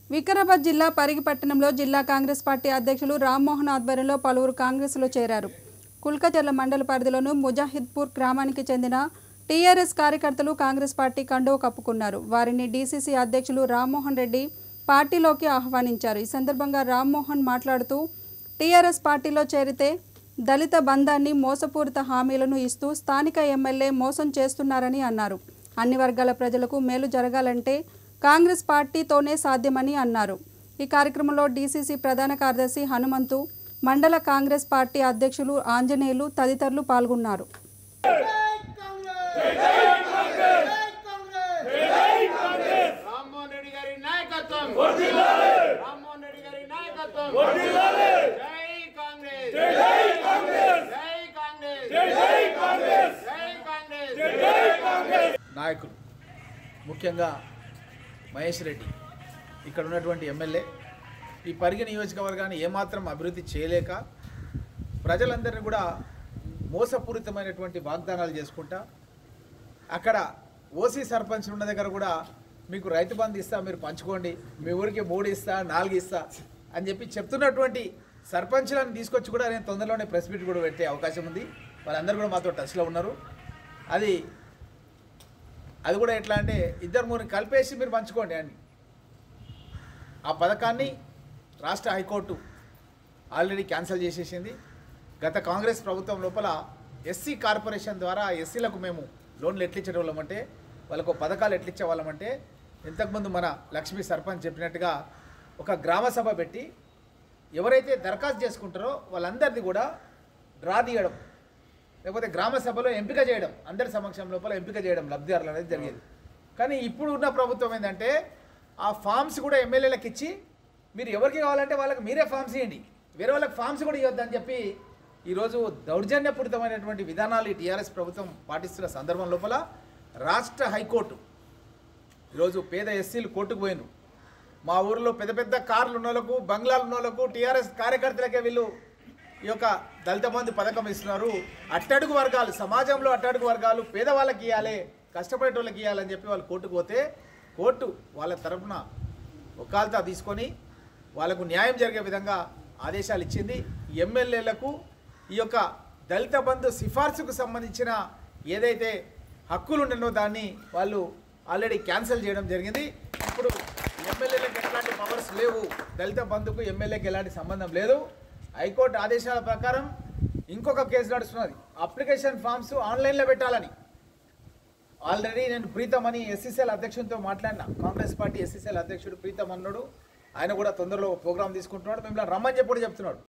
వికారాబాద్ జిల్లా పరిగి పట్టణంలో జిల్లా కాంగ్రెస్ పార్టీ అధ్యక్షులు రామ్మోహన్ ఆధ్వర్యంలో పలువురు కాంగ్రెస్లో చేరారు కుల్కచర్ల మండల పరిధిలోని ముజాహిద్పూర్ గ్రామానికి చెందిన టీఆర్ఎస్ కార్యకర్తలు కాంగ్రెస్ పార్టీ కండువ కప్పుకున్నారు వారిని డీసీసీ అధ్యక్షులు రామ్మోహన్ రెడ్డి పార్టీలోకి ఆహ్వానించారు ఈ సందర్భంగా రామ్మోహన్ మాట్లాడుతూ టీఆర్ఎస్ పార్టీలో చేరితే దళిత బంధాన్ని మోసపూరిత హామీలను ఇస్తూ స్థానిక ఎమ్మెల్యే మోసం చేస్తున్నారని అన్నారు అన్ని వర్గాల ప్రజలకు మేలు జరగాలంటే కాంగ్రెస్ పార్టీతోనే సాధ్యమని అన్నారు ఈ కార్యక్రమంలో డీసీసీ ప్రధాన కార్యదర్శి హనుమంతు మండల కాంగ్రెస్ పార్టీ అధ్యక్షులు ఆంజనేయులు తదితరులు పాల్గొన్నారు రామ్మోహన్ రెడ్డి గారి నాయకత్వం రామ్మోహన్ రెడ్డి గారి నాయకత్వం జై కాంగ్రెస్ జై కాంగ్రెస్ జై కాంగ్రెస్ జై కాంగ్రెస్ నాయకులు ముఖ్యంగా మహేష్ రెడ్డి ఇక్కడ ఉన్నటువంటి ఎమ్మెల్యే ఈ పరిగి నియోజకవర్గాన్ని ఏమాత్రం అభివృద్ధి చేయలేక ప్రజలందరినీ కూడా మోసపూరితమైనటువంటి వాగ్దానాలు చేసుకుంటా అక్కడ ఓసీ సర్పంచ్ ఉన్న దగ్గర కూడా మీకు రైతు బంధు ఇస్తా మీరు పంచుకోండి మీ ఊరికి మూడు ఇస్తా నాలుగు ఇస్తా అని చెప్పి చెప్తున్నటువంటి సర్పంచ్లను తీసుకొచ్చి కూడా నేను తొందరలోనే ప్రెస్ మీట్ కూడా పెట్టే అవకాశం ఉంది వాళ్ళందరూ కూడా మాతో టచ్లో ఉన్నారు అది అది కూడా ఎట్లా అంటే ఇద్దరు మూడు కలిపేసి మీరు పంచుకోండి అని ఆ పథకాన్ని రాష్ట్ర హైకోర్టు ఆల్రెడీ క్యాన్సిల్ చేసేసింది గత కాంగ్రెస్ ప్రభుత్వం లోపల ఎస్సీ కార్పొరేషన్ ద్వారా ఎస్సీలకు మేము లోన్లు ఎట్లిచ్చే వాళ్ళమంటే వాళ్ళకు పథకాలు ఎట్లిచ్చే వాళ్ళమంటే ఇంతకుముందు మన లక్ష్మీ సర్పంచ్ చెప్పినట్టుగా ఒక గ్రామ సభ పెట్టి ఎవరైతే దరఖాస్తు చేసుకుంటారో వాళ్ళందరిది కూడా డ్రా తీయడం లేకపోతే గ్రామ సభలో ఎంపిక చేయడం అందరి సమక్షం లోపల ఎంపిక చేయడం లబ్ధిదారులు అనేది జరిగేది కానీ ఇప్పుడు ఉన్న ప్రభుత్వం ఏంటంటే ఆ ఫామ్స్ కూడా ఎమ్మెల్యేలకు ఇచ్చి మీరు ఎవరికి కావాలంటే వాళ్ళకి మీరే ఫామ్స్ ఇవ్వండి వేరే వాళ్ళకి ఫామ్స్ కూడా ఇవ్వద్దని చెప్పి ఈరోజు దౌర్జన్యపూరితమైనటువంటి విధానాలు ఈ టీఆర్ఎస్ ప్రభుత్వం పాటిస్తున్న సందర్భం లోపల రాష్ట్ర హైకోర్టు ఈరోజు పేద ఎస్సీలు కోర్టుకు పోయినరు మా ఊరిలో పెద్ద పెద్ద కార్లు ఉన్న వాళ్ళకు బంగ్లాలు ఉన్న వాళ్ళకు టీఆర్ఎస్ కార్యకర్తలకే వీళ్ళు ఈ యొక్క దళిత బంధు పథకం ఇస్తున్నారు అట్టడుగు వర్గాలు సమాజంలో అట్టడుగు వర్గాలు పేదవాళ్ళకి ఇవ్వాలి కష్టపడేటోళ్ళకి ఇవ్వాలని చెప్పి వాళ్ళు కోర్టుకు పోతే కోర్టు వాళ్ళ తరపున ఒకాల్తా తీసుకొని వాళ్ళకు న్యాయం జరిగే విధంగా ఆదేశాలు ఇచ్చింది ఎమ్మెల్యేలకు ఈ యొక్క దళిత బంధు సిఫార్సుకు సంబంధించిన ఏదైతే హక్కులు ఉండనో దాన్ని వాళ్ళు ఆల్రెడీ క్యాన్సిల్ చేయడం జరిగింది ఇప్పుడు ఎమ్మెల్యేలకు ఎట్లాంటి పవర్స్ లేవు దళిత బంధుకు ఎమ్మెల్యేకి ఎలాంటి సంబంధం లేదు హైకోర్టు ఆదేశాల ప్రకారం ఇంకొక కేసు నడుస్తున్నది అప్లికేషన్ ఫామ్స్ ఆన్లైన్లో పెట్టాలని ఆల్రెడీ నేను ప్రీతం అని ఎస్సీసీఎల్ అధ్యక్షుడితో మాట్లాడినా కాంగ్రెస్ పార్టీ ఎస్సీసీఎల్ అధ్యక్షుడు ప్రీతం అన్నాడు ఆయన కూడా తొందరలో ప్రోగ్రామ్ తీసుకుంటున్నాడు మిమ్మల్ని రమ్మని చెప్పి కూడా చెప్తున్నాడు